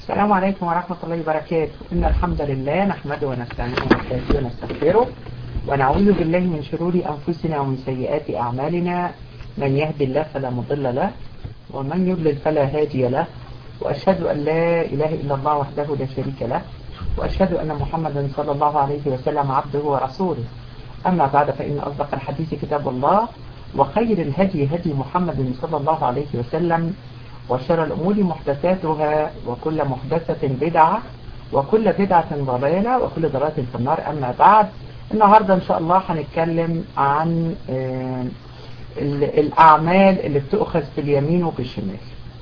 السلام عليكم ورحمة الله وبركاته إن الحمد لله نحمده ونستعينه ونستهديه ونستغفره ونعوذ بالله من شرور أنفسنا ومن سيئات أعمالنا من يهد الله فلا مضل له ومن يضلل فلا هادي له وأشهد أن لا إله إلا الله وحده لا شريك له وأشهد أن محمدا صلى الله عليه وسلم عبده ورسوله أما بعد فإن أصدق الحديث كتاب الله وخير الهدي هدي محمد صلى الله عليه وسلم وشر الأمور محدثاتها وكل محدثة بدعة وكل بدعة ضلالة وكل ضلالة في النار أما بعد النهاردة إن شاء الله هنتكلم عن الأعمال اللي بتؤخذ باليمين وبالشمال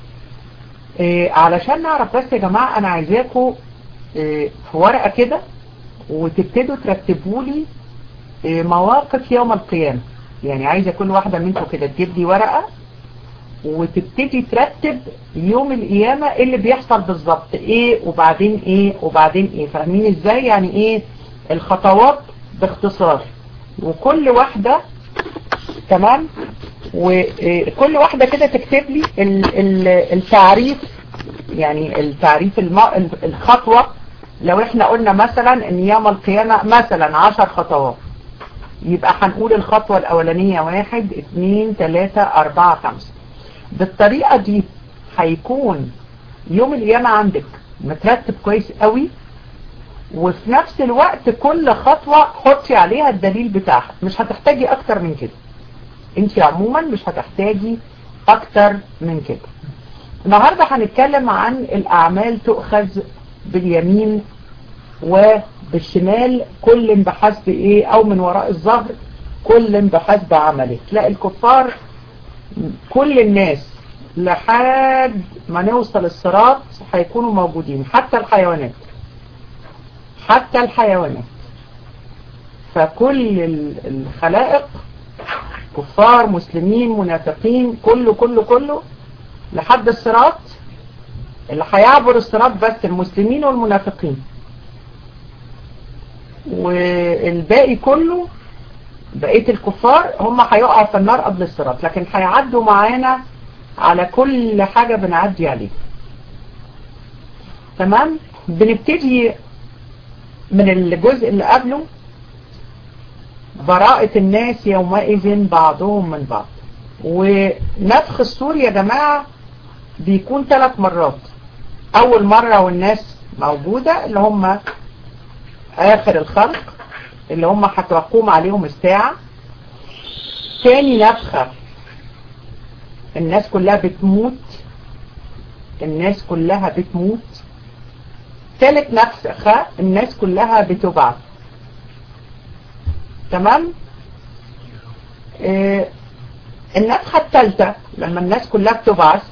علشان نعرف بس يا جماعة أنا عايزاكم في ورقة كده وتبتدوا ترتبوا لي مواقف يوم القيامة يعني عايزة كل واحدة منكم كده تجيب لي ورقة وتبتدي ترتب يوم القيامة ايه اللي بيحصل بالظبط ايه وبعدين ايه وبعدين ايه فاهمين ازاي يعني ايه الخطوات باختصار وكل واحدة تمام وكل واحدة كده تكتب لي التعريف يعني التعريف الخطوة لو احنا قلنا مثلا ان يوم القيامة مثلا عشر خطوات يبقى هنقول الخطوة الاولانية واحد اتنين تلاتة اربعة خمسة بالطريقة دي هيكون يوم القيامة عندك مترتب كويس قوي وفي نفس الوقت كل خطوة حطي عليها الدليل بتاعها مش هتحتاجي اكتر من كده انت عموما مش هتحتاجي اكتر من كده النهاردة هنتكلم عن الاعمال تؤخذ باليمين وبالشمال كل بحسب ايه او من وراء الظهر كل بحسب عمله تلاقي الكفار كل الناس لحد ما نوصل الصراط هيكونوا موجودين حتى الحيوانات حتى الحيوانات فكل الخلائق كفار مسلمين منافقين كله كله كله لحد الصراط اللي هيعبر الصراط بس المسلمين والمنافقين والباقي كله بقية الكفار هم هيقعوا في النار قبل الصراط لكن هيعدوا معانا على كل حاجة بنعدي عليه تمام بنبتدي من الجزء اللي قبله براءة الناس يومئذ بعضهم من بعض ونفخ الصور يا جماعة بيكون ثلاث مرات اول مرة والناس موجودة اللي هم اخر الخلق اللي هم هتقوم عليهم الساعة تاني نفخة الناس كلها بتموت الناس كلها بتموت تالت نفخة الناس كلها بتبعث تمام اه النفخة الثالثة لما الناس كلها بتبعث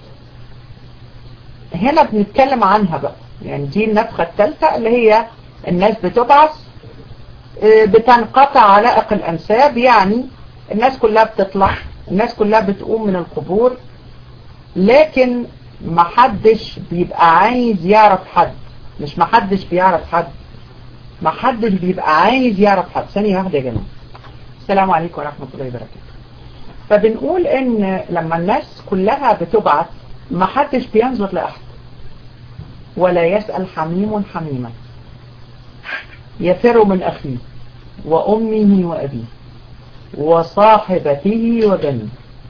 هنا بنتكلم عنها بقى يعني دي النفخة الثالثة اللي هي الناس بتبعث بتنقطع علائق الأنساب يعني الناس كلها بتطلع الناس كلها بتقوم من القبور لكن محدش بيبقى عايز يعرف حد مش محدش بيعرف حد محدش بيبقى عايز يعرف حد ثانية واحدة يا جماعة السلام عليكم ورحمة الله وبركاته فبنقول ان لما الناس كلها بتبعث محدش بينظر لأحد ولا يسأل حميم حميما يفر من أخيه وأمه وأبيه وصاحبته وبنيه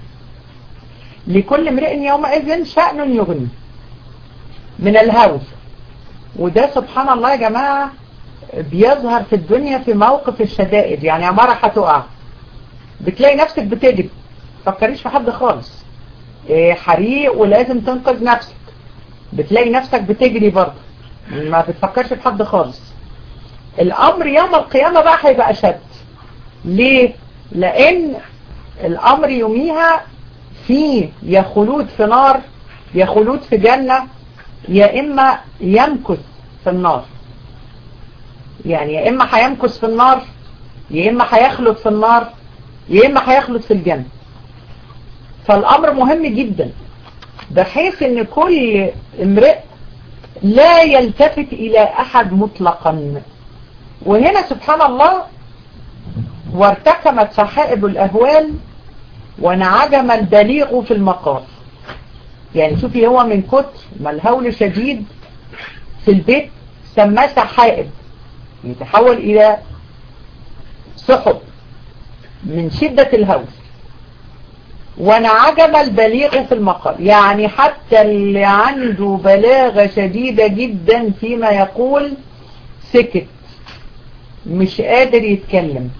لكل امرئ يومئذ شأن يغني من الهوس وده سبحان الله يا جماعة بيظهر في الدنيا في موقف الشدائد يعني عمارة هتقع بتلاقي نفسك بتجري فكريش في حد خالص إيه حريق ولازم تنقذ نفسك بتلاقي نفسك بتجري برضه ما بتفكرش في حد خالص الامر يوم القيامة بقى هيبقى اشد ليه لان الامر يوميها في يا خلود في نار يا خلود في جنة يا اما يمكث في النار يعني يا اما هيمكث في النار يا اما هيخلد في النار يا اما هيخلد في الجنة فالامر مهم جدا بحيث ان كل امرئ لا يلتفت الى احد مطلقا وهنا سبحان الله وارتكمت صحائب الأهوال وانعجم البليغ في المقال يعني شوفي هو من كتر ما الهول شديد في البيت سماه سحائب يتحول إلى سحب من شدة الهوس وانعجم البليغ في المقال يعني حتى اللي عنده بلاغة شديدة جدا فيما يقول سكت مش قادر يتكلم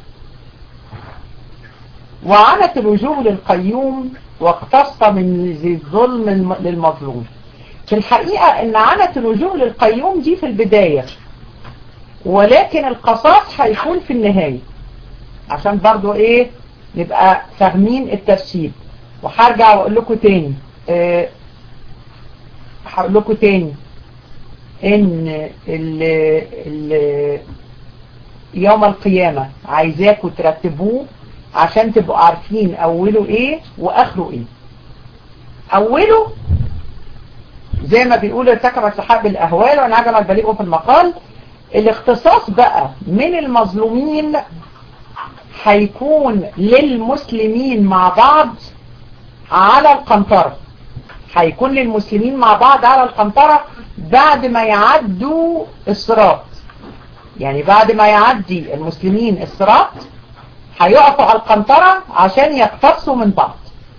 وعنت الوجوه للقيوم واقتص من ذي الظلم للمظلوم في الحقيقة ان عنت الوجوه للقيوم دي في البداية ولكن القصاص هيكون في النهاية عشان برضو ايه نبقى فاهمين الترتيب وهرجع واقول لكم تاني اه هقول لكم تاني ان ال ال يوم القيامة عايزاكم ترتبوه عشان تبقوا عارفين اوله ايه واخره ايه اوله زي ما بيقول ارتكب السحاب الاهوال وانعجم البليغ في المقال الاختصاص بقى من المظلومين هيكون للمسلمين مع بعض على القنطرة هيكون للمسلمين مع بعض على القنطرة بعد ما يعدوا الصراط يعني بعد ما يعدي المسلمين الصراط هيقفوا على القنطرة عشان يقتصوا من بعض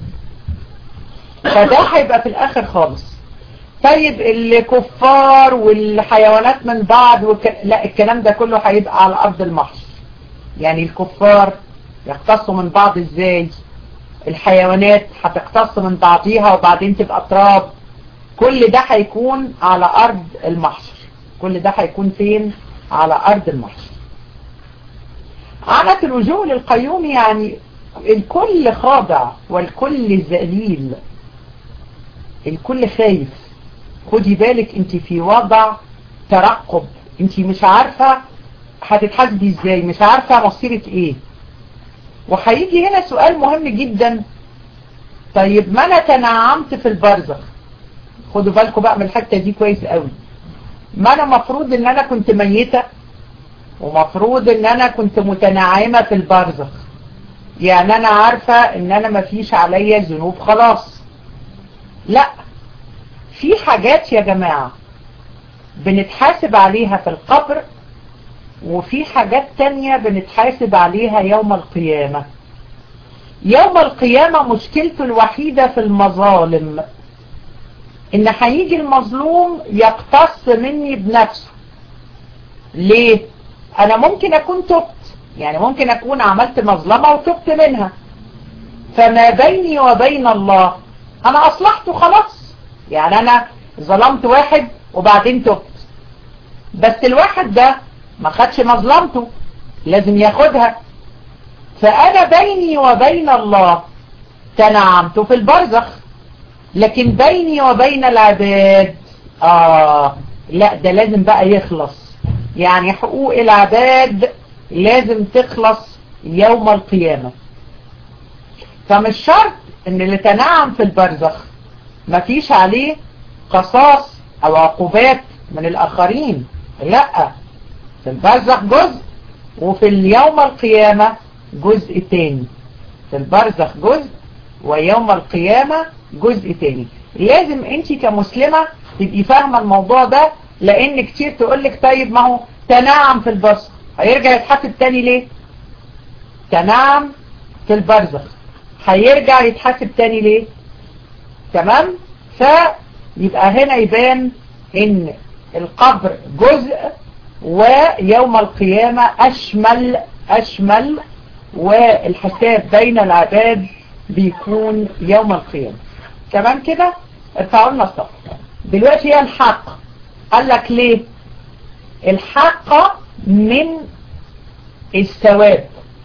فده هيبقى في الاخر خالص طيب الكفار والحيوانات من بعض وك... لا الكلام ده كله هيبقى على ارض المحشر يعني الكفار يقتصوا من بعض ازاي الحيوانات هتقتص من بعضيها وبعدين تبقى تراب كل ده هيكون على ارض المحشر كل ده هيكون فين على ارض المحشر عنت الوجوه للقيوم يعني الكل خاضع والكل ذليل الكل خايف خدي بالك انت في وضع ترقب انت مش عارفة هتتحاسبي ازاي مش عارفة مصيرك ايه وهيجي هنا سؤال مهم جدا طيب ما انا تنعمت في البرزخ خدوا بالكم بقى من الحتة دي كويس قوي ما انا مفروض ان انا كنت ميتة ومفروض ان انا كنت متنعمة في البرزخ يعني انا عارفة ان انا مفيش عليا ذنوب خلاص لا في حاجات يا جماعة بنتحاسب عليها في القبر وفي حاجات تانية بنتحاسب عليها يوم القيامة يوم القيامة مشكلته الوحيدة في المظالم ان هيجي المظلوم يقتص مني بنفسه ليه انا ممكن اكون تبت يعني ممكن اكون عملت مظلمة وتبت منها فما بيني وبين الله انا اصلحته خلاص يعني انا ظلمت واحد وبعدين تبت بس الواحد ده ما خدش مظلمته لازم ياخدها فانا بيني وبين الله تنعمت في البرزخ لكن بيني وبين العباد آه لا ده لازم بقى يخلص يعني حقوق العباد لازم تخلص يوم القيامة فمش شرط ان اللي تنعم في البرزخ مفيش عليه قصاص او عقوبات من الاخرين لا في البرزخ جزء وفي اليوم القيامة جزء تاني في البرزخ جزء ويوم القيامة جزء تاني لازم انت كمسلمة تبقي فاهمة الموضوع ده لان كتير تقولك طيب ما هو تنعم في البرزخ هيرجع يتحاسب تاني ليه تنعم في البرزخ هيرجع يتحاسب تاني ليه تمام فيبقى هنا يبان ان القبر جزء ويوم القيامة اشمل اشمل والحساب بين العباد بيكون يوم القيامة تمام كده ارفعوا لنا الصف دلوقتي هي الحق قال لك ليه الحق من الثواب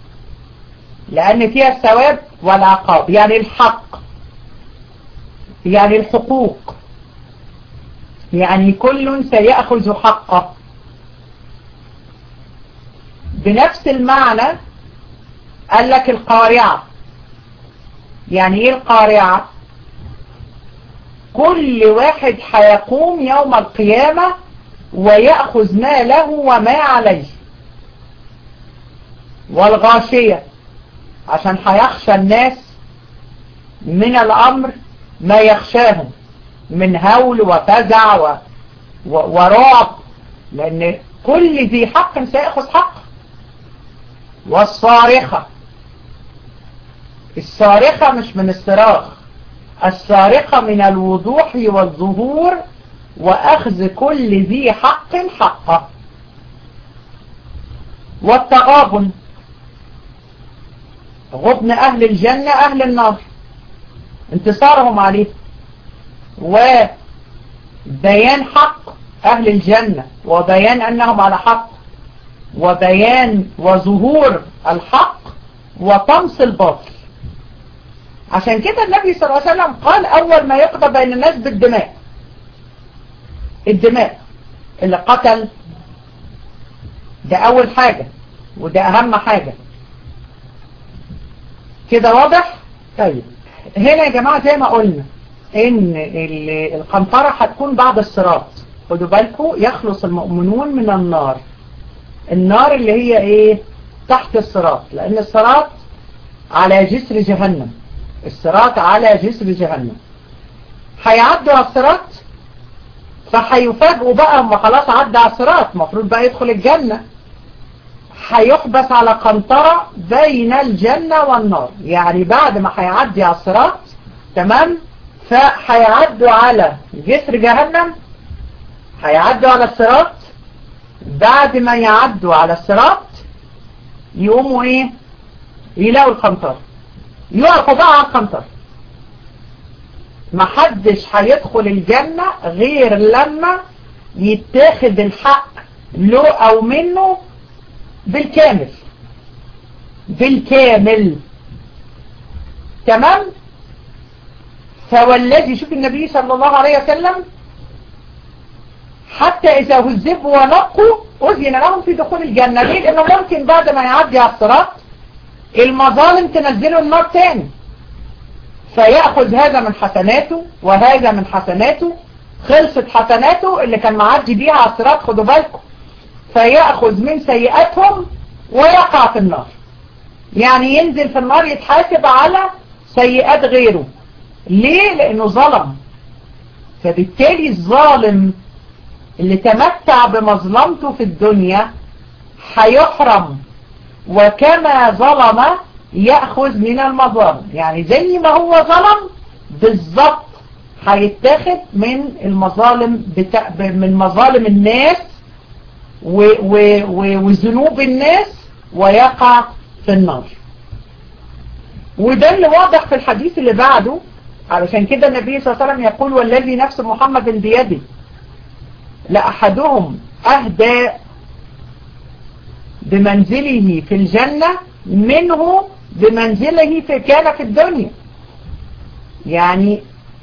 لان فيها الثواب والعقاب يعني الحق يعني الحقوق يعني كل سيأخذ حقه بنفس المعنى قال لك القارعة يعني ايه القارعة كل واحد هيقوم يوم القيامة ويأخذ ما له وما عليه والغاشية عشان هيخشى الناس من الأمر ما يخشاهم من هول وفزع و... ورعب لأن كل ذي حق سيأخذ حق والصارخة الصارخة مش من الصراخ الصارخة من الوضوح والظهور وأخذ كل ذي حق حقه والتغابن غبن أهل الجنة أهل النار انتصارهم عليه وبيان حق أهل الجنة وبيان أنهم على حق وبيان وظهور الحق وطمس الباطل عشان كده النبي صلى الله عليه وسلم قال أول ما يقضى بين الناس بالدماء الدماء اللي قتل ده أول حاجة وده أهم حاجة كده واضح؟ طيب هنا يا جماعة زي ما قلنا ان القنطرة هتكون بعد الصراط خدوا بالكم يخلص المؤمنون من النار النار اللي هي ايه تحت الصراط لان الصراط على جسر جهنم الصراط على جسر جهنم هيعدوا على الصراط فهيفاجئوا بقى هم خلاص عدى على الصراط المفروض بقى يدخل الجنة هيحبس على قنطرة بين الجنة والنار يعني بعد ما هيعدي على الصراط تمام فهيعدوا على جسر جهنم هيعدوا على الصراط بعد ما يعدوا على الصراط يقوموا ايه يلاقوا القنطرة يقفوا بقى على القنطرة محدش هيدخل الجنة غير لما يتاخد الحق له او منه بالكامل بالكامل تمام فوالذي شوف النبي صلى الله عليه وسلم حتى إذا هذبوا ونقوا أذن لهم في دخول الجنة ليه لأنه ممكن بعد ما يعدي على الصراط المظالم تنزله النار تاني فيأخذ هذا من حسناته وهذا من حسناته خلصت حسناته اللي كان معدي بيها على الصراط خدوا بالكم فيأخذ من سيئاتهم ويقع في النار يعني ينزل في النار يتحاسب على سيئات غيره ليه؟ لأنه ظلم فبالتالي الظالم اللي تمتع بمظلمته في الدنيا هيحرم وكما ظلم يأخذ من المظالم يعني زي ما هو ظلم بالظبط هيتاخد من المظالم بتاع من مظالم الناس و و و وذنوب الناس ويقع في النار وده اللي واضح في الحديث اللي بعده علشان كده النبي صلى الله عليه وسلم يقول والذي نفس محمد بيده لأحدهم أهدى بمنزله في الجنة منه بمنزله في كان في الدنيا يعني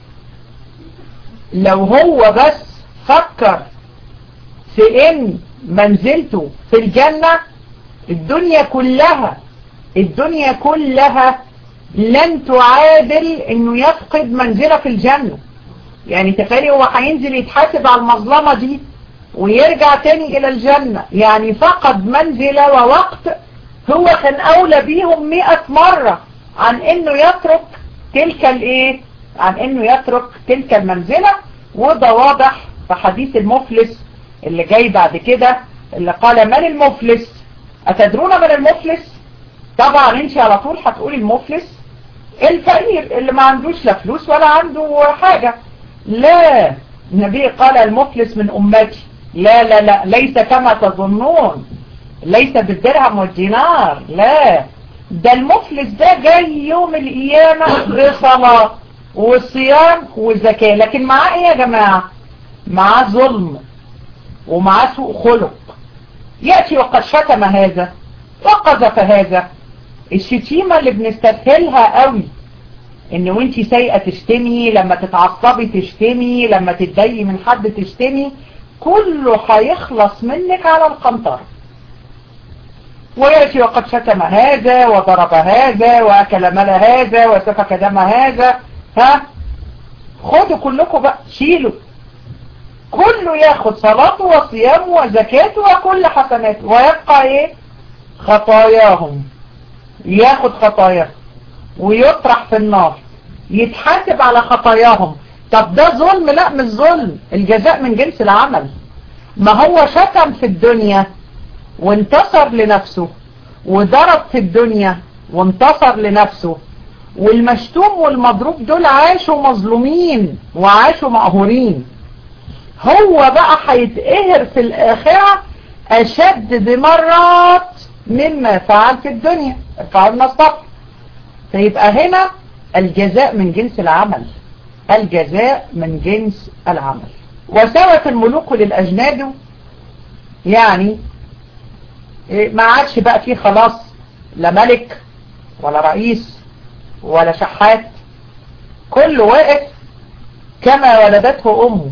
لو هو بس فكر في ان منزلته في الجنة الدنيا كلها الدنيا كلها لن تعادل انه يفقد منزله في الجنة يعني تخيلي هو هينزل يتحاسب على المظلمة دي ويرجع تاني الى الجنة يعني فقد منزلة ووقت هو كان اولى بيهم مئة مرة عن انه يترك تلك الايه عن انه يترك تلك المنزلة وده واضح في حديث المفلس اللي جاي بعد كده اللي قال من المفلس اتدرون من المفلس طبعا انت على طول هتقولي المفلس الفقير اللي ما عندوش لا فلوس ولا عنده حاجة لا النبي قال المفلس من امتي لا لا لا ليس كما تظنون ليس بالدرهم والدينار لا ده المفلس ده جاي يوم القيامة بصلاة وصيام وزكاة لكن معاه ايه يا جماعة معاه ظلم ومعاه سوء خلق يأتي وقد شتم هذا وقذف هذا الشتيمة اللي بنستسهلها قوي ان وانتي سيئة تشتمي لما تتعصبي تشتمي لما تتضايقي من حد تشتمي كله هيخلص منك على القنطرة ويأتي وقد شتم هذا وضرب هذا وأكل مال هذا وسفك دم هذا ها خدوا كلكم بقى شيلوا كله ياخد صلاته وصيامه وزكاته وكل حسناته ويبقى ايه خطاياهم ياخد خطاياهم ويطرح في النار يتحاسب على خطاياهم طب ده ظلم لا مش ظلم الجزاء من جنس العمل ما هو شتم في الدنيا وانتصر لنفسه وضرب في الدنيا وانتصر لنفسه والمشتوم والمضروب دول عاشوا مظلومين وعاشوا مقهورين هو بقى هيتقهر في الآخرة أشد بمرات مما فعل في الدنيا فعلنا الصبر فيبقى هنا الجزاء من جنس العمل الجزاء من جنس العمل وسوت الملوك للأجناد يعني ما عادش بقى فيه خلاص لا ملك ولا رئيس ولا شحات كله واقف كما ولدته أمه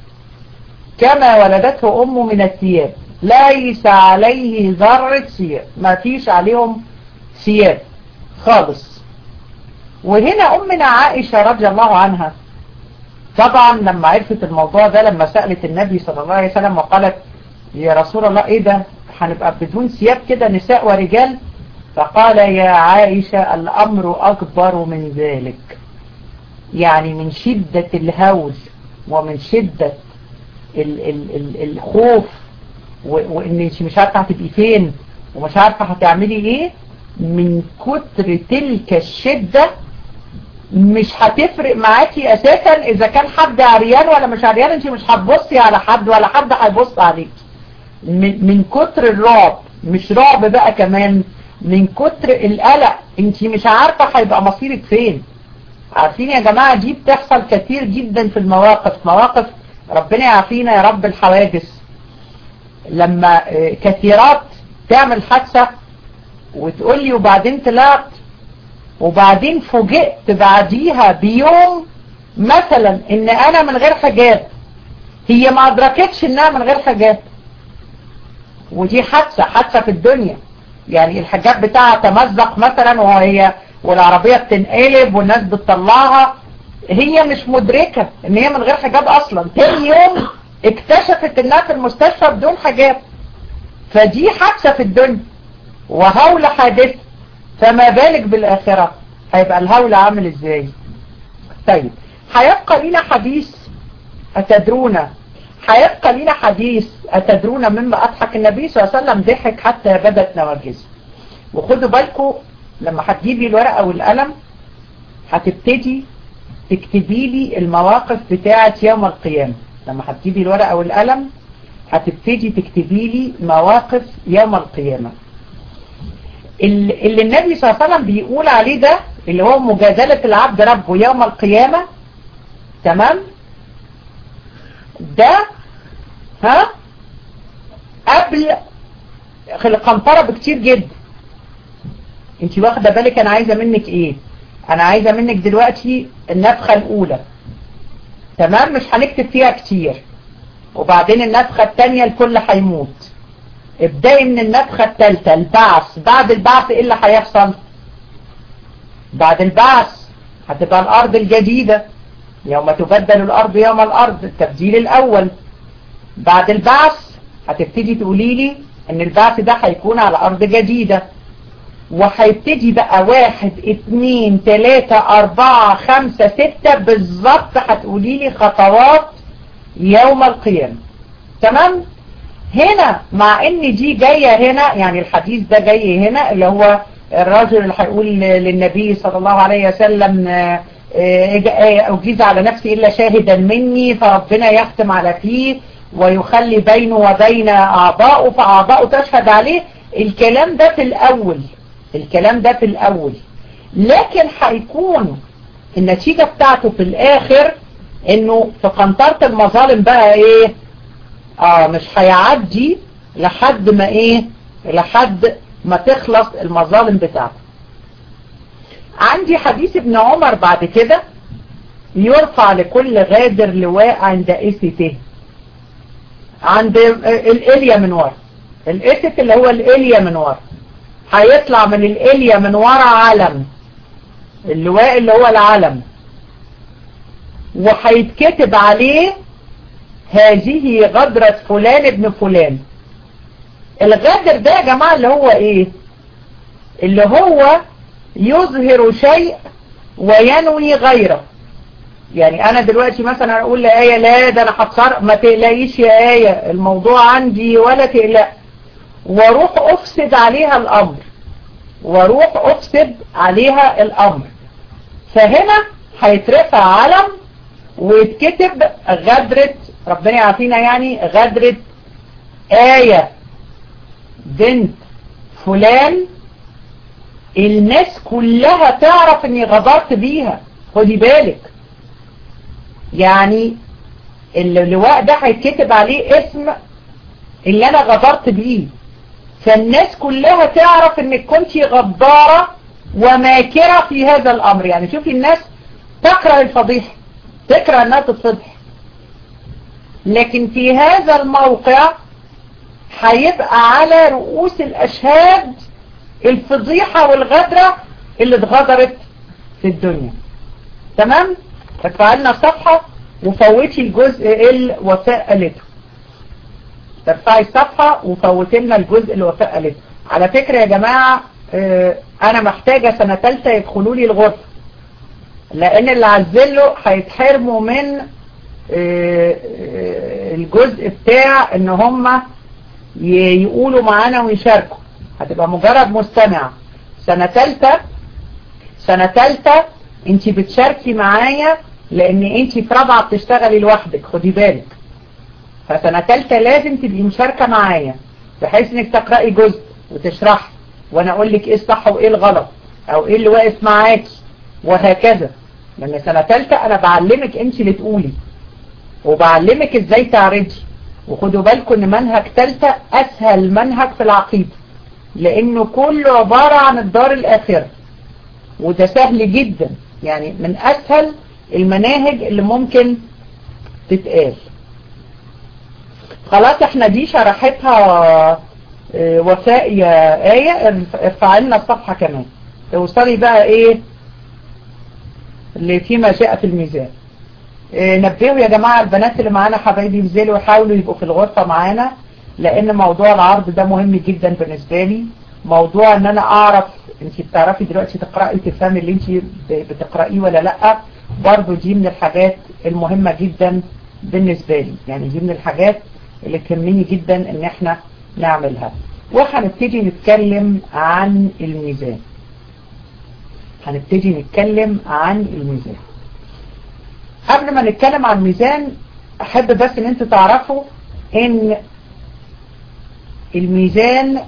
كما ولدته أمه من الثياب ليس عليه ذرة ثياب ما فيش عليهم ثياب خالص وهنا أمنا عائشة رضي الله عنها طبعا لما عرفت الموضوع ده لما سألت النبي صلى الله عليه وسلم وقالت يا رسول الله ايه ده هنبقى بدون ثياب كده نساء ورجال فقال يا عائشة الأمر أكبر من ذلك يعني من شدة الهول ومن شدة ال ال ال الخوف وان انت مش عارفة هتبقي فين ومش عارفة هتعملي ايه من كتر تلك الشدة مش هتفرق معاكي اساسا اذا كان حد عريان ولا مش عريان انت مش هتبصي على حد ولا حد هيبص عليك من, من كتر الرعب مش رعب بقى كمان من كتر القلق انت مش عارفة هيبقى مصيرك فين عارفين يا جماعة دي بتحصل كتير جدا في المواقف مواقف ربنا يعافينا يا رب الحوادث لما كثيرات تعمل حادثة وتقول لي وبعدين طلعت وبعدين فوجئت بعديها بيوم مثلا ان انا من غير حجاب هي ما ادركتش انها من غير حجاب ودي حادثة حادثة في الدنيا يعني الحجاب بتاعها تمزق مثلا وهي والعربية بتنقلب والناس بتطلعها هي مش مدركة ان هي من غير حجاب اصلا تاني يوم اكتشفت انها في المستشفى بدون حجاب فدي حادثة في الدنيا وهول حادث فما بالك بالاخرة هيبقى الهول عامل ازاي طيب هيبقى لنا حديث اتدرون هيبقى لنا حديث أتدرون مما أضحك النبي صلى الله عليه وسلم ضحك حتى بدت نواجزه وخدوا بالكم لما هتجيبي الورقة والقلم هتبتدي تكتبي لي المواقف بتاعة يوم القيامة لما هتجيبي الورقة والقلم هتبتدي تكتبي لي مواقف يوم القيامة اللي النبي صلى الله عليه وسلم بيقول عليه ده اللي هو مجادلة العبد ربه يوم القيامة تمام ده ها قبل القنطرة بكتير جدا انت واخدة بالك انا عايزة منك ايه انا عايزة منك دلوقتي النفخة الاولى تمام مش هنكتب فيها كتير وبعدين النفخة التانية الكل هيموت ابدأي من النفخة التالتة البعث بعد البعث ايه اللي هيحصل بعد البعث هتبقى الارض الجديدة يوم تبدل الارض يوم الارض التبديل الاول بعد البعث هتبتدي تقولي لي ان البعث ده هيكون على ارض جديدة وهيبتدي بقى واحد اتنين تلاتة اربعة خمسة ستة بالظبط هتقولي لي خطوات يوم القيامة تمام هنا مع ان دي جاية هنا يعني الحديث ده جاي هنا اللي هو الراجل اللي هيقول للنبي صلى الله عليه وسلم أجيز على نفسي إلا شاهدا مني فربنا يختم على فيه ويخلي بينه وبين أعضائه فأعضائه تشهد عليه الكلام ده في الأول الكلام ده في الأول لكن هيكون النتيجة بتاعته في الآخر إنه في قنطرة المظالم بقى إيه آه مش هيعدي لحد ما إيه لحد ما تخلص المظالم بتاعته عندي حديث ابن عمر بعد كده يرفع لكل غادر لواء عند استه عند الاليا من ورا الاست اللي هو الاليا من ورا هيطلع من الاليا من ورا علم اللواء اللي هو العلم وهيتكتب عليه هذه غدرة فلان ابن فلان الغادر ده يا جماعة اللي هو ايه اللي هو يظهر شيء وينوي غيره يعني انا دلوقتي مثلا اقول لآية لا ده انا هتصرف ما تقلقيش يا آية الموضوع عندي ولا تقلق واروح افسد عليها الامر واروح افسد عليها الامر فهنا هيترفع علم ويتكتب غدرة ربنا يعافينا يعني غدرة آية بنت فلان الناس كلها تعرف اني غدرت بيها خدي بالك يعني اللواء ده هيتكتب عليه اسم اللي انا غدرت بيه فالناس كلها تعرف انك كنت غدارة وماكرة في هذا الامر يعني شوفي الناس تكره الفضيحة تكره انها تتفضح لكن في هذا الموقع هيبقى على رؤوس الاشهاد الفضيحة والغدرة اللي اتغدرت في الدنيا تمام فعلنا الصفحة وفوتي الجزء الوفاء قالته ترفعي الصفحة وفوتي لنا الجزء اللي وفاء قالته على فكرة يا جماعة اه انا محتاجة سنة تالتة يدخلوا لي الغرفة لان اللي عزله هيتحرموا من اه الجزء بتاع ان هم يقولوا معانا ويشاركوا هتبقى مجرد مستمع سنة تالتة سنة تالتة انت بتشاركي معايا لان انت في رابعة بتشتغلي لوحدك خدي بالك فسنة تالتة لازم تبقي مشاركة معايا بحيث انك تقرأي جزء وتشرحي وانا اقول لك ايه الصح وايه الغلط او ايه اللي واقف معاكي وهكذا لان سنة تالتة انا بعلمك انت اللي تقولي وبعلمك ازاي تعرضي وخدوا بالكم ان منهج تالتة اسهل منهج في العقيدة لانه كله عبارة عن الدار الاخرة وده سهل جدا يعني من اسهل المناهج اللي ممكن تتقال خلاص احنا دي شرحتها وفاء يا آية ارفع لنا الصفحة كمان توصلي بقى ايه اللي فيما جاء في الميزان اه نبهوا يا جماعة البنات اللي معانا حبايبي ينزلوا ويحاولوا يبقوا في الغرفة معانا لان موضوع العرض ده مهم جدا بالنسبة لي موضوع ان انا اعرف انت بتعرفي دلوقتي تقرأي تفهمي اللي انت بتقرأيه ولا لا برضو دي من الحاجات المهمة جدا بالنسبة لي يعني دي من الحاجات اللي تهمني جدا ان احنا نعملها وهنبتدي نتكلم عن الميزان هنبتدي نتكلم عن الميزان قبل ما نتكلم عن الميزان احب بس ان انتوا تعرفوا ان الميزان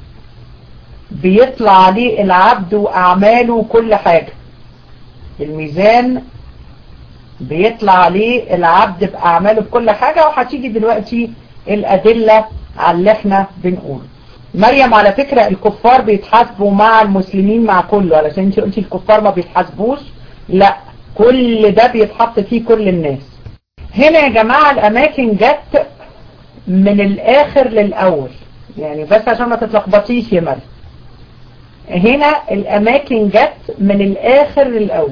بيطلع عليه العبد واعماله وكل حاجة الميزان بيطلع عليه العبد بأعماله بكل حاجة وهتيجي دلوقتي الأدلة على اللي احنا بنقوله مريم على فكرة الكفار بيتحاسبوا مع المسلمين مع كله علشان انت قلتي الكفار ما بيتحاسبوش لا كل ده بيتحط فيه كل الناس هنا يا جماعة الأماكن جت من الآخر للأول يعني بس عشان ما تتلخبطيش يا مريم هنا الأماكن جت من الآخر للأول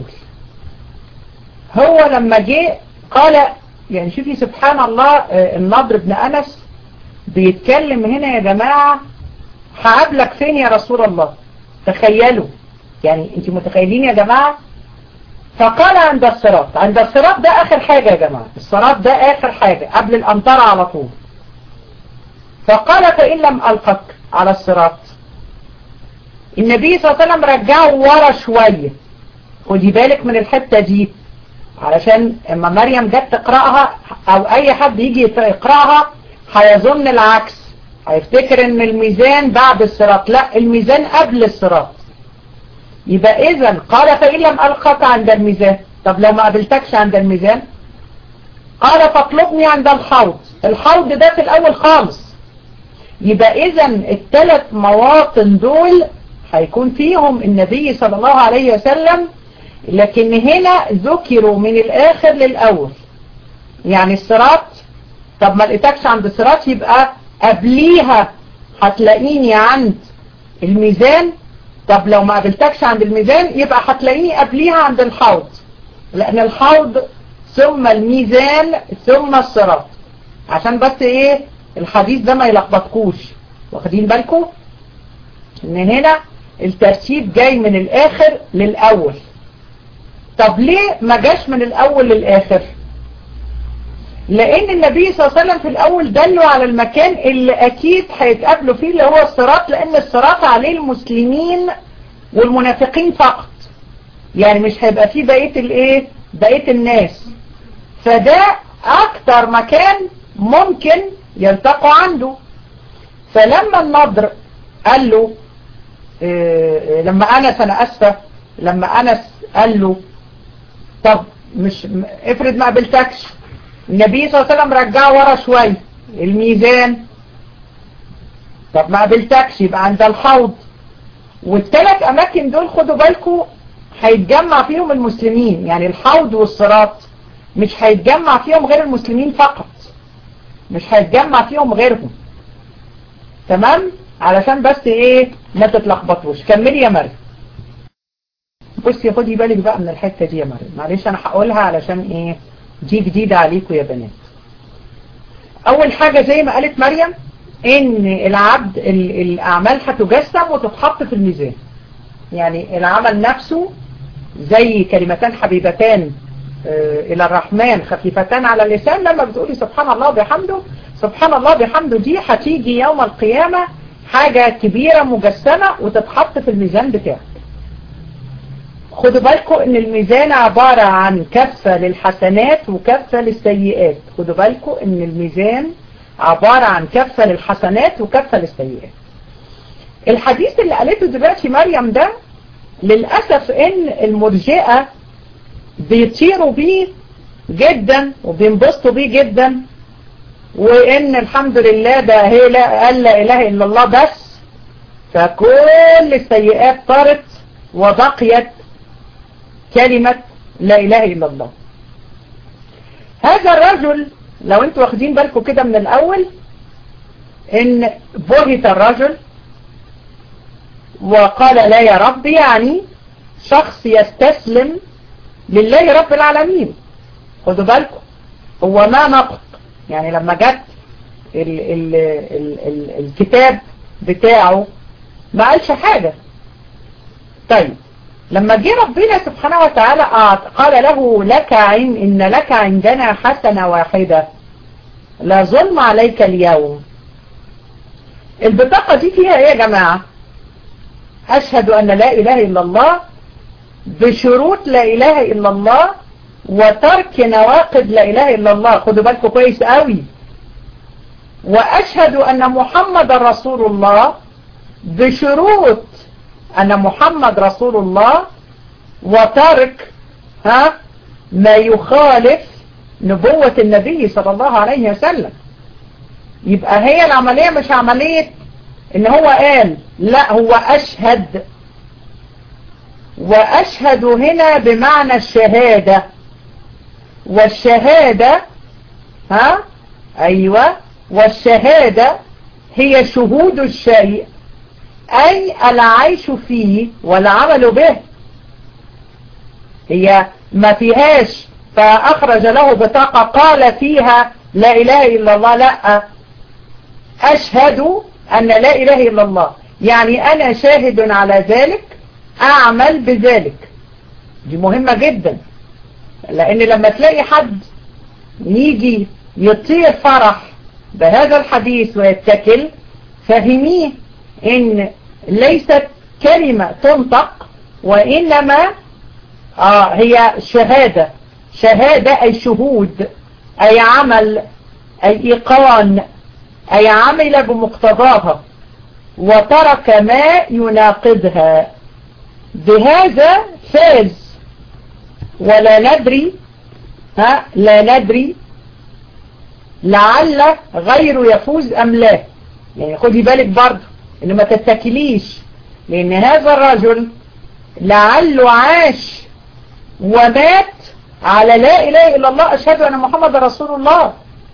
هو لما جه قال يعني شوفي سبحان الله النضر بن أنس بيتكلم هنا يا جماعة هقابلك فين يا رسول الله تخيلوا يعني انت متخيلين يا جماعة فقال عند الصراط عند الصراط ده آخر حاجة يا جماعة الصراط ده آخر حاجة قبل الأمطار على طول فقال فإن لم ألقك على الصراط النبي صلى الله عليه وسلم رجعه ورا شوية خدي بالك من الحتة دي علشان اما مريم جت تقرأها او اي حد يجي يقرأها هيظن العكس هيفتكر ان الميزان بعد الصراط لا الميزان قبل الصراط يبقى اذا قال فإن لم ألقك عند الميزان طب لو ما قابلتكش عند الميزان قال فاطلبني عند الحوض الحوض ده في الاول خالص يبقى اذا الثلاث مواطن دول هيكون فيهم النبي صلى الله عليه وسلم لكن هنا ذكروا من الاخر للاول يعني الصراط طب ما لقيتكش عند الصراط يبقى قبليها هتلاقيني عند الميزان طب لو ما قابلتكش عند الميزان يبقى هتلاقيني قبليها عند الحوض لان الحوض ثم الميزان ثم الصراط عشان بس ايه الحديث ده ما يلخبطكوش واخدين بالكم ان هنا الترتيب جاي من الاخر للاول طب ليه ما جاش من الاول للاخر لان النبي صلى الله عليه وسلم في الاول دلوا على المكان اللي اكيد هيتقابلوا فيه اللي هو الصراط لان الصراط عليه المسلمين والمنافقين فقط يعني مش هيبقى فيه بقية الايه بقية الناس فده اكتر مكان ممكن يلتقوا عنده فلما النضر قال له إيه لما انس انا اسفة لما انس قال له طب مش افرض ما قابلتكش النبي صلى الله عليه وسلم رجعه ورا شوية الميزان طب ما قابلتكش يبقى عند الحوض والثلاث اماكن دول خدوا بالكم هيتجمع فيهم المسلمين يعني الحوض والصراط مش هيتجمع فيهم غير المسلمين فقط مش هيتجمع فيهم غيرهم تمام علشان بس ايه ما تتلخبطوش كملي يا مريم بصي خدي بالك بقى من الحتة دي يا مريم معلش انا هقولها علشان ايه دي جديدة عليكم يا بنات اول حاجة زي ما قالت مريم ان العبد الاعمال هتجسم وتتحط في الميزان يعني العمل نفسه زي كلمتان حبيبتان الى الرحمن خفيفتان على اللسان لما بتقولي سبحان الله بحمده سبحان الله بحمده دي هتيجي يوم القيامة حاجة كبيرة مجسمة وتتحط في الميزان بتاعك خدوا بالكم ان الميزان عبارة عن كفة للحسنات وكفة للسيئات خدوا بالكم ان الميزان عبارة عن كفة للحسنات وكفة للسيئات الحديث اللي قالته دلوقتي مريم ده للأسف ان المرجئة بيطيروا بيه جدا وبينبسطوا بيه جدا وان الحمد لله ده هي لا قال لا اله الا الله بس فكل السيئات طارت وبقيت كلمة لا اله الا الله هذا الرجل لو انتوا واخدين بالكم كده من الاول ان بهت الرجل وقال لا يا رب يعني شخص يستسلم لله رب العالمين خدوا بالكم هو ما نقط يعني لما جت ال ال ال ال الكتاب بتاعه ما قالش حاجة طيب لما جه ربنا سبحانه وتعالى قال له لك عن إن لك عندنا حسنة واحدة لا ظلم عليك اليوم البطاقة دي فيها ايه يا جماعة أشهد أن لا إله إلا الله بشروط لا إله إلا الله وترك نواقض لا إله إلا الله خدوا بالكم كويس قوي وأشهد أن محمد رسول الله بشروط أن محمد رسول الله وترك ها ما يخالف نبوة النبي صلى الله عليه وسلم يبقى هي العملية مش عملية ان هو قال لا هو أشهد وأشهد هنا بمعنى الشهادة والشهادة ها أيوة والشهادة هي شهود الشيء أي العيش فيه والعمل به هي ما فيهاش فأخرج له بطاقة قال فيها لا إله إلا الله لا أشهد أن لا إله إلا الله يعني أنا شاهد على ذلك أعمل بذلك دي مهمة جدا لأن لما تلاقي حد يجي يطير فرح بهذا الحديث ويتكل فهميه ان ليست كلمة تنطق وإنما آه هي شهادة شهادة أي شهود أي عمل أي إيقان أي عمل بمقتضاها وترك ما يناقضها بهذا فاز ولا ندري ها لا ندري لعل غيره يفوز أم لا يعني خدي بالك برضه ان ما تتكليش لان هذا الرجل لعله عاش ومات على لا اله الا الله اشهد ان محمد رسول الله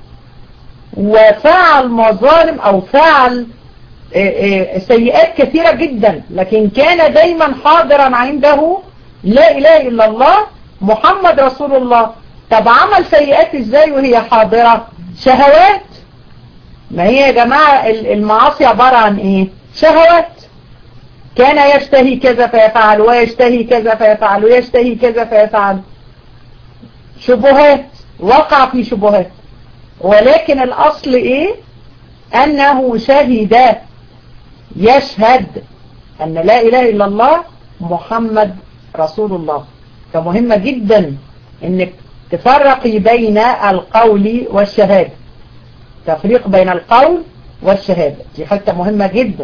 وفعل مظالم او فعل سيئات كثيرة جدا لكن كان دايما حاضرا عنده لا اله الا الله محمد رسول الله طب عمل سيئات ازاي وهي حاضرة شهوات ما هي يا جماعة المعاصي عبارة عن ايه شهوات كان يشتهي كذا فيفعل ويشتهي كذا فيفعل ويشتهي كذا فيفعل شبهات وقع في شبهات ولكن الأصل إيه أنه شهد يشهد أن لا إله إلا الله محمد رسول الله فمهمة جدا أنك تفرقي بين القول والشهادة تفريق بين القول والشهادة دي حتة مهمة جدا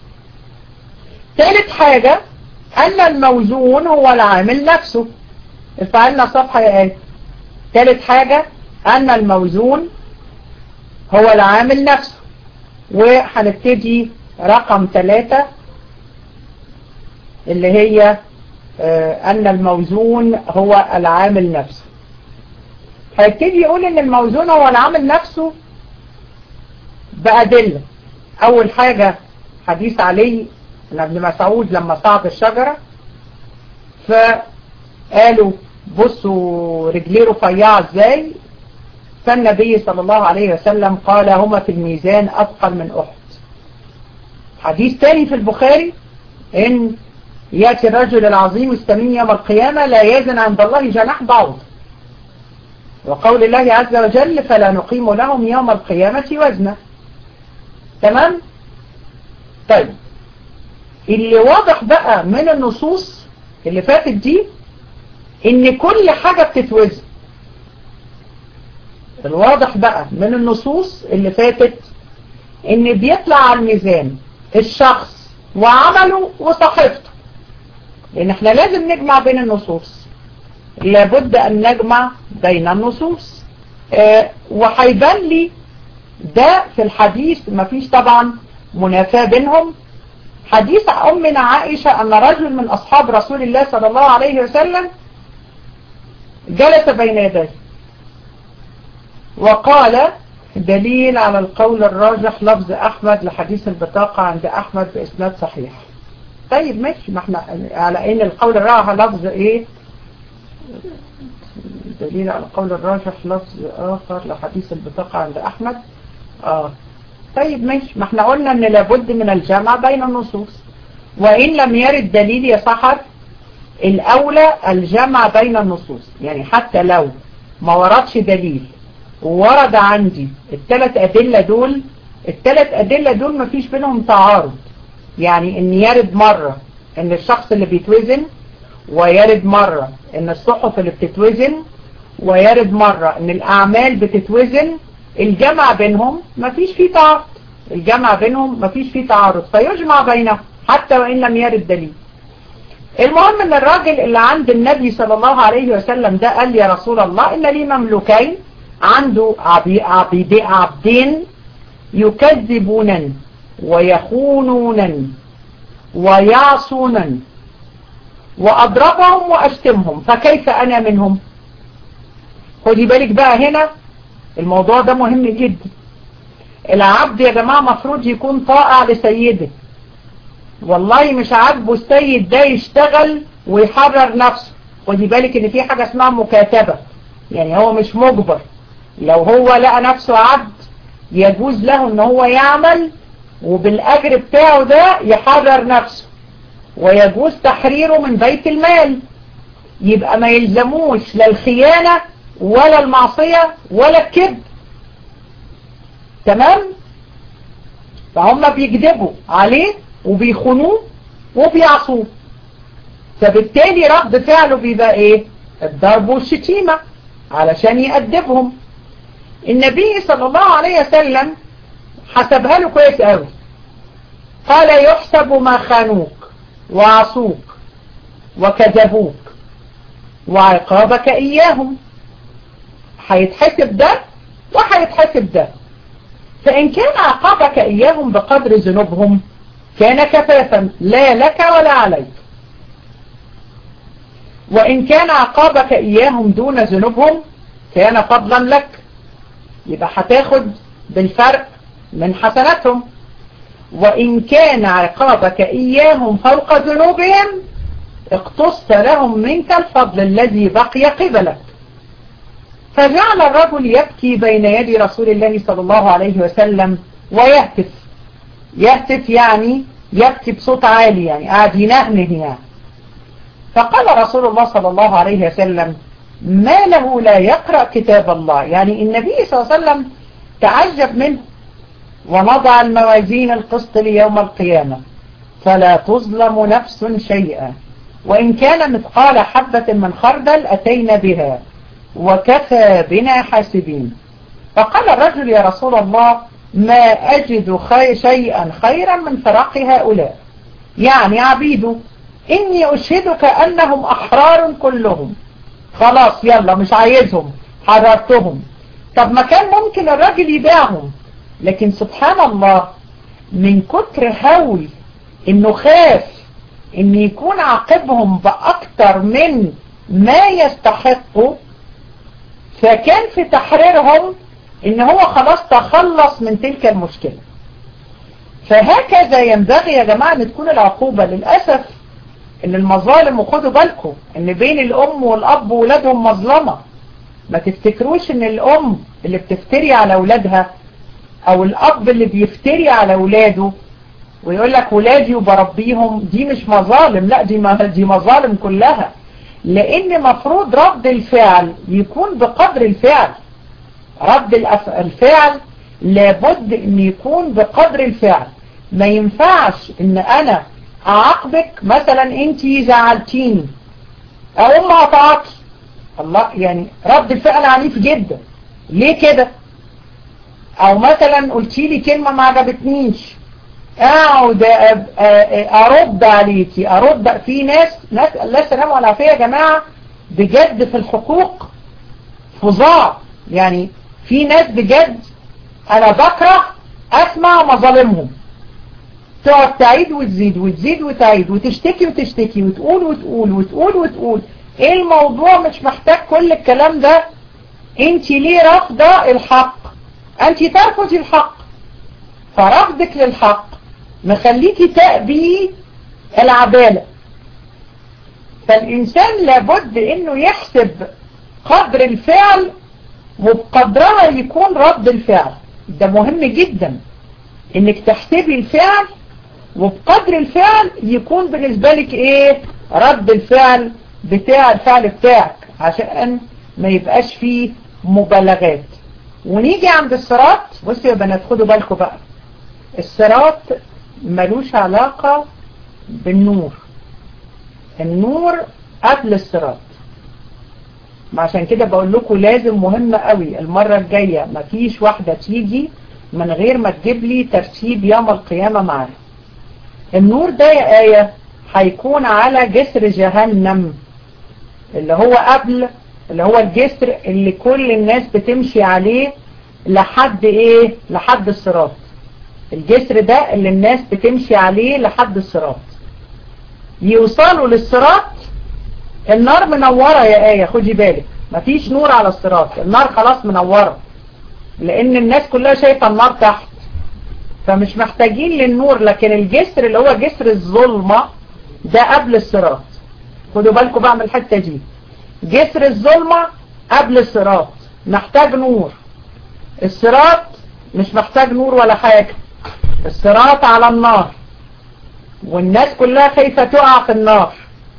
ثالث حاجة أن الموزون هو العامل نفسه افعلنا صفحة يا آية ثالث حاجة أن الموزون هو العامل نفسه وهنبتدي رقم ثلاثة اللي هي أن الموزون هو العامل نفسه هيبتدي يقول ان الموزون هو العامل نفسه بأدلة اول حاجة حديث علي ان ابن مسعود لما صعد الشجرة فقالوا بصوا رجليه رفيعة ازاي فالنبي صلى الله عليه وسلم قال هما في الميزان اثقل من احد حديث تاني في البخاري ان يأتي الرجل العظيم السمين يوم القيامة لا يزن عند الله جناح بعوض وقول الله عز وجل فلا نقيم لهم يوم القيامة وزنا تمام طيب اللي واضح بقى من النصوص اللي فاتت دي ان كل حاجة بتتوزن الواضح بقى من النصوص اللي فاتت ان بيطلع على الميزان الشخص وعمله وصحيفته لان احنا لازم نجمع بين النصوص لابد ان نجمع بين النصوص اه وهيبان لي ده في الحديث مفيش طبعا منافاة بينهم حديث أمنا عائشة أن رجل من أصحاب رسول الله صلى الله عليه وسلم جلس بين يديه وقال دليل على القول الراجح لفظ أحمد لحديث البطاقة عند أحمد بإسناد صحيح طيب ماشي ما احنا على ان القول الراجح لفظ ايه دليل على القول الراجح لفظ اخر لحديث البطاقة عند احمد اه طيب ماشي ما احنا قلنا ان لابد من الجمع بين النصوص وان لم يرد دليل يا صحر الاولى الجمع بين النصوص يعني حتى لو ما وردش دليل ورد عندي الثلاث ادلة دول الثلاث ادلة دول ما فيش بينهم تعارض يعني ان يرد مرة ان الشخص اللي بيتوزن ويرد مرة ان الصحف اللي بتتوزن ويرد مرة ان الاعمال بتتوزن الجمع بينهم مفيش فيه تعارض الجمع بينهم مفيش فيه تعارض فيجمع بينهم حتى وان لم يرد دليل المهم ان الراجل اللي عند النبي صلى الله عليه وسلم ده قال يا رسول الله ان لي مملوكين عنده عبيد عبدين يكذبونني ويخونونني ويعصونني وأضربهم وأشتمهم فكيف أنا منهم خدي بالك بقى هنا الموضوع ده مهم جدا العبد يا جماعة مفروض يكون طائع لسيده والله مش عاجبه السيد ده يشتغل ويحرر نفسه خدي بالك ان في حاجة اسمها مكاتبة يعني هو مش مجبر لو هو لقى نفسه عبد يجوز له ان هو يعمل وبالأجر بتاعه ده يحرر نفسه ويجوز تحريره من بيت المال يبقى ما يلزموش لا الخيانة ولا المعصية ولا الكذب تمام فهم بيكذبوا عليه وبيخونوه وبيعصوه فبالتالي رد فعله بيبقى ايه الضرب والشتيمة علشان يأدبهم النبي صلى الله عليه وسلم حسبها له كويس قوي قال يحسب ما خانوك وعصوك وكذبوك وعقابك إياهم هيتحسب ده وهيتحسب ده فإن كان عقابك إياهم بقدر ذنوبهم كان كفافا لا لك ولا عليك وإن كان عقابك إياهم دون ذنوبهم كان فضلا لك يبقى هتاخد بالفرق من حسناتهم وإن كان عقابك إياهم فوق ذنوبهم اقتص لهم منك الفضل الذي بقي قبلك فجعل الرجل يبكي بين يدي رسول الله صلى الله عليه وسلم ويهتف يهتف يعني يبكي بصوت عالي يعني قاعد ينهنه يعني فقال رسول الله صلى الله عليه وسلم ما له لا يقرأ كتاب الله يعني النبي صلى الله عليه وسلم تعجب منه ونضع الموازين القسط ليوم القيامة فلا تظلم نفس شيئا وإن كان مثقال حبة من خردل أتينا بها وكفى بنا حاسبين فقال الرجل يا رسول الله ما أجد خي شيئا خيرا من فراق هؤلاء يعني عبيده إني أشهدك أنهم أحرار كلهم خلاص يلا مش عايزهم حررتهم طب ما كان ممكن الراجل يبيعهم لكن سبحان الله من كتر هول انه خاف ان يكون عاقبهم باكتر من ما يستحقوا فكان في تحريرهم ان هو خلاص تخلص من تلك المشكلة فهكذا ينبغي يا جماعة ان تكون العقوبة للأسف ان المظالم وخدوا بالكم ان بين الام والاب وولادهم مظلمة ما تفتكروش ان الام اللي بتفتري على اولادها او الاب اللي بيفتري على اولاده ويقول لك ولادي وبربيهم دي مش مظالم لا دي دي مظالم كلها لان مفروض رد الفعل يكون بقدر الفعل رد الفعل لابد ان يكون بقدر الفعل ما ينفعش ان انا اعاقبك مثلا انت زعلتيني او ام قطعتي الله يعني رد الفعل عنيف جدا ليه كده او مثلا قلتي لي كلمة ما عجبتنيش اقعد ارد عليكي ارد في ناس ناس الله السلام والعافية يا جماعة بجد في الحقوق فظاع يعني في ناس بجد انا بكره اسمع مظالمهم تقعد تعيد وتزيد وتزيد وتعيد وتشتكي وتشتكي وتقول وتقول وتقول وتقول ايه الموضوع مش محتاج كل الكلام ده انت ليه رافضه الحق انت ترفضي الحق فرفضك للحق مخليكي تأبي العدالة فالإنسان لابد إنه يحسب قدر الفعل وبقدرها يكون رد الفعل ده مهم جدا إنك تحسبي الفعل وبقدر الفعل يكون بالنسبة لك إيه رد الفعل بتاع الفعل بتاعك عشان ما يبقاش فيه مبالغات ونيجي عند الصراط بصوا يا بنات خدوا بالكم بقى الصراط ملوش علاقة بالنور النور قبل الصراط عشان كده بقول لكم لازم مهم قوي المرة الجاية مفيش واحدة تيجي من غير ما تجيب لي ترتيب يوم القيامة معاها النور ده يا آية هيكون على جسر جهنم اللي هو قبل اللي هو الجسر اللي كل الناس بتمشي عليه لحد ايه لحد الصراط الجسر ده اللي الناس بتمشي عليه لحد الصراط يوصلوا للصراط النار منورة يا آية خدي بالك مفيش نور على الصراط النار خلاص منورة لان الناس كلها شايفة النار تحت فمش محتاجين للنور لكن الجسر اللي هو جسر الظلمة ده قبل الصراط خدوا بالكم بقى من الحتة دي جسر الظلمة قبل الصراط محتاج نور الصراط مش محتاج نور ولا حاجة الصراط على النار والناس كلها خايفة تقع في النار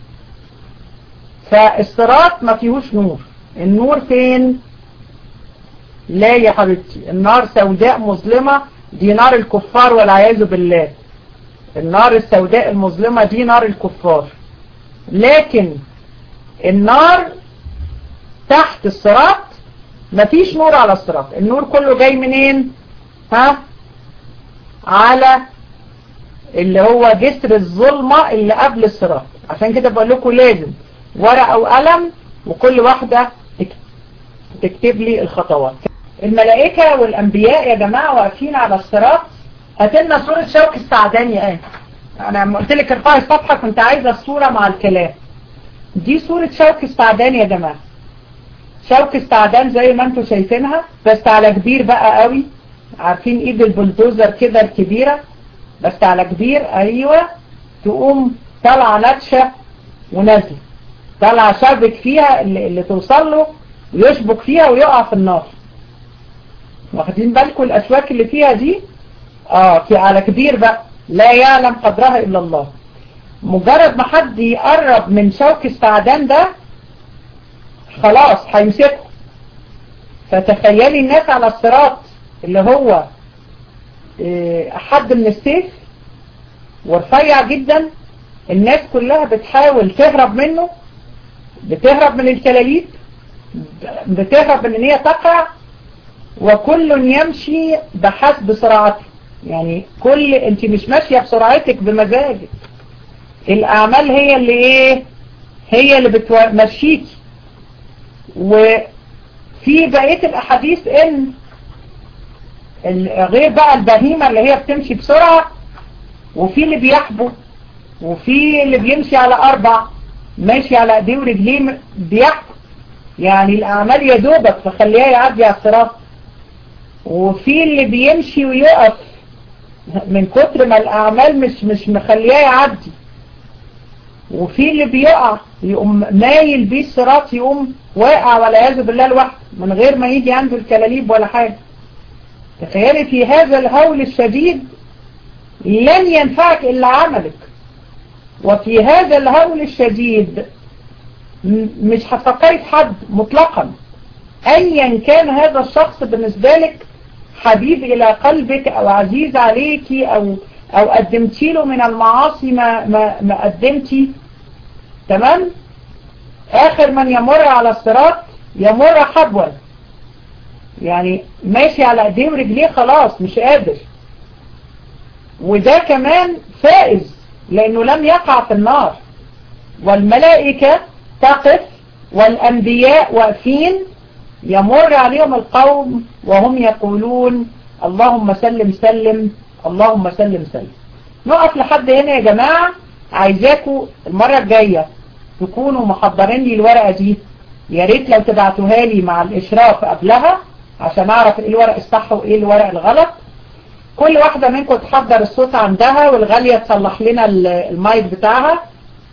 فالصراط ما فيهوش نور النور فين لا يا حبيبتي النار سوداء مظلمة دي نار الكفار والعياذ بالله النار السوداء المظلمة دي نار الكفار لكن النار تحت الصراط مفيش نور على الصراط النور كله جاي منين ها على اللي هو جسر الظلمة اللي قبل الصراط عشان كده بقول لكم لازم ورقة وقلم وكل واحدة تكتب لي الخطوات الملائكة والأنبياء يا جماعة واقفين على الصراط هاتلنا صورة شوك السعداني ايه انا قلت لك ارفعي الصفحة كنت عايزة الصورة مع الكلام دي صورة شوك السعدان يا جماعة شوك السعدان زي ما انتم شايفينها بس على كبير بقى قوي عارفين ايد البلدوزر كده الكبيرة بس على كبير ايوه تقوم طالعة نتشة ونازلة طالعة شبك فيها اللي, اللي توصل له ويشبك فيها ويقع في النار واخدين بالكم الاشواك اللي فيها دي اه في على كبير بقى لا يعلم قدرها إلا الله مجرد ما حد يقرب من شوك السعدان ده خلاص هيمسكه فتخيلي الناس على الصراط اللي هو حد من السيف ورفيع جدا الناس كلها بتحاول تهرب منه بتهرب من الكلاليب بتهرب من ان هي تقع وكل يمشي بحسب سرعته يعني كل انت مش ماشية بسرعتك بمزاجك الاعمال هي اللي ايه هي اللي بتمشيك وفي بقية الاحاديث ان غير بقى البهيمة اللي هي بتمشي بسرعة وفي اللي بيحبو وفي اللي بيمشي على اربع ماشي على ايديه ورجليه بيحبو يعني الاعمال يا دوبك فخليها يعدي على الصراط وفي اللي بيمشي ويقف من كتر ما الاعمال مش مش مخلياه يعدي وفي اللي بيقع يقوم مايل بيه الصراط يقوم واقع والعياذ بالله لوحده من غير ما يجي عنده الكلاليب ولا حاجه تخيلي في هذا الهول الشديد لن ينفعك إلا عملك وفي هذا الهول الشديد مش هتفكري في حد مطلقا أيا كان هذا الشخص بالنسبة لك حبيب إلى قلبك أو عزيز عليك أو أو قدمتي له من المعاصي ما, ما, ما قدمتي تمام آخر من يمر على الصراط يمر حبوا يعني ماشي على ايديه ورجليه خلاص مش قادر وده كمان فائز لانه لم يقع في النار والملائكة تقف والانبياء واقفين يمر عليهم القوم وهم يقولون اللهم سلم سلم اللهم سلم سلم نقف لحد هنا يا جماعة عايزاكم المرة الجاية تكونوا محضرين لي الورقة دي يا ريت لو تبعتوها لي مع الاشراف قبلها عشان اعرف ايه الورق الصح وايه الورق الغلط كل واحدة منكم تحضر الصوت عندها والغالية تصلح لنا المايك بتاعها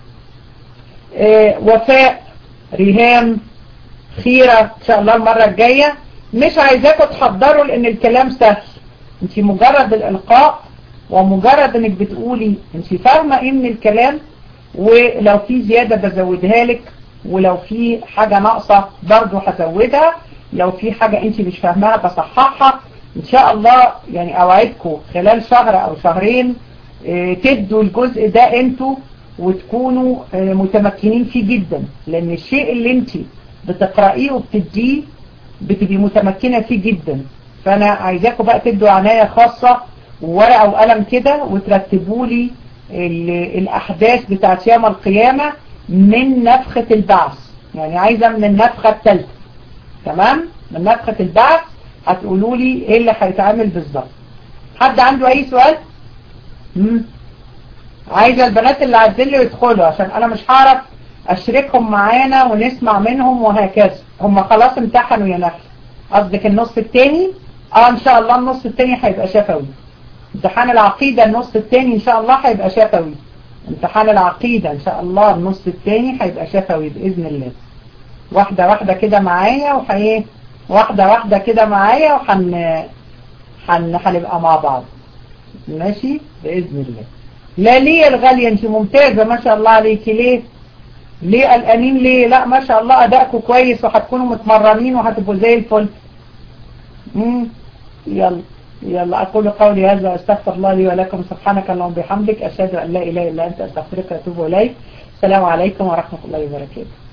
اه وفاء ريهام خيرة ان شاء الله المرة الجاية مش عايزاكم تحضروا لان الكلام سهل انت مجرد الالقاء ومجرد انك بتقولي انت فاهمة ايه من الكلام ولو في زيادة بزودها لك ولو في حاجة ناقصة برضو هزودها لو في حاجة انت مش فاهماها بصححها ان شاء الله يعني اوعدكم خلال شهر او شهرين اه تدوا الجزء ده انتوا وتكونوا اه متمكنين فيه جدا لان الشيء اللي انت بتقرأيه وبتديه بتبقي متمكنة فيه جدا فانا عايزاكم بقى تدوا عناية خاصة وورقة وقلم كده وترتبوا لي الاحداث بتاعت يوم القيامة من نفخة البعث يعني عايزة من النفخة الثالثة تمام من نفخة البعث هتقولوا لي ايه اللي هيتعمل بالظبط حد عنده اي سؤال مم. عايزة البنات اللي عايزين لي يدخلوا عشان انا مش هعرف اشركهم معانا ونسمع منهم وهكذا هم خلاص امتحنوا يا نفس قصدك النص التاني اه ان شاء الله النص التاني هيبقى شفوي امتحان العقيدة النص التاني ان شاء الله هيبقى شفوي امتحان العقيدة ان شاء الله النص التاني هيبقى شفوي بإذن الله واحدة واحدة كده معايا وحيه واحدة واحدة كده معايا وحن حن... هنبقى مع بعض ماشي بإذن الله لا ليه الغالية انت ممتازة ما شاء الله عليكي ليه ليه قلقانين ليه لا ما شاء الله ادائكم كويس وهتكونوا متمرنين وهتبقوا زي الفل امم يلا يلا اقول قولي هذا واستغفر الله لي ولكم سبحانك اللهم وبحمدك اشهد ان لا اله الا انت استغفرك واتوب اليك السلام عليكم ورحمة الله وبركاته